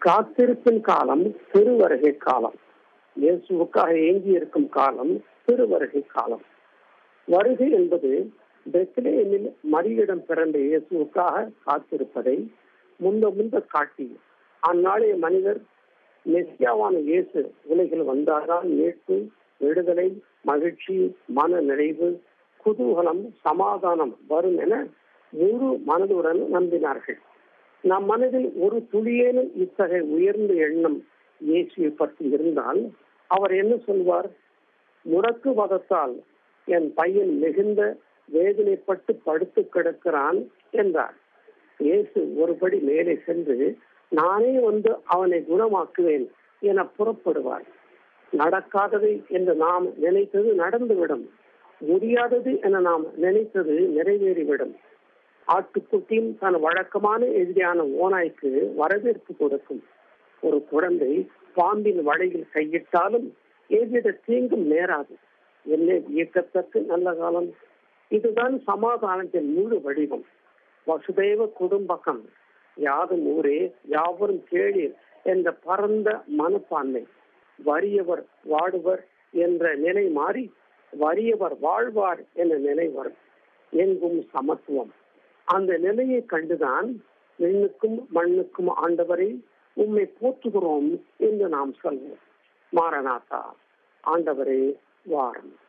காத்திருப்பின் காலம் திருவருகை காலம் இயேசுவுக்காக ஏங்கி இருக்கும் காலம் திருவருகை காலம் வருகை என்பது பெத்லேயமில் மரியிடம் பிறந்த இயேசுவுக்காக காத்திருப்பதை முந்த முந்த காட்டி அந்நாளைய மனிதர் மெஸ்யாவான இயேசு உலகில் வந்தால்தான் மீட்பு விடுதலை மகிழ்ச்சி மன நிறைவு குதூகலம் சமாதானம் வரும் என முழு மனதுடன் நம்பினார்கள் நம் மனதில் ஒரு துளியேனும் இத்தகைய உயர்ந்த எண்ணம் இயேசுவை பற்றி இருந்தால் அவர் என்ன சொல்வார் முடக்கு வதத்தால் என் பையன் மிகுந்த வேதனைப்பட்டு படுத்து கிடக்கிறான் என்றார் இயேசு ஒருபடி மேலே சென்று நானே வந்து அவனை குணமாக்குவேன் என புறப்படுவார் நடக்காததை என்று நாம் நினைத்தது நடந்துவிடும் முடியாதது என நாம் நினைத்தது நிறைவேறிவிடும் ஆட்டுக்குட்டியும் தன் வழக்கமான எதிரியான ஓனாய்க்கு வரவேற்பு கொடுக்கும் ஒரு குழந்தை பாம்பின் வலையில் கையிட்டாலும் எவ்வித தீங்கும் நேராது என்ன இயக்கத்தக்க நல்ல காலம் இதுதான் சமாதானத்தின் முழு வடிவம் வசுதேவ குடும்பகம் யாதும் ஊரே யாவரும் கேளீர் என்ற பரந்த மனப்பான்மை வறியவர் வாடுவர் என்ற நிலை மாறி வறியவர் வாழ்வார் என்ற நிலை வரும் எங்கும் சமத்துவம் அந்த நிலையை கண்டுதான் விண்ணுக்கும் மண்ணுக்கும் ஆண்டவரை உம்மை போற்றுகிறோம் என்று நாம் சொல்வோம் மாரநாதா ஆண்டவரே வாரம்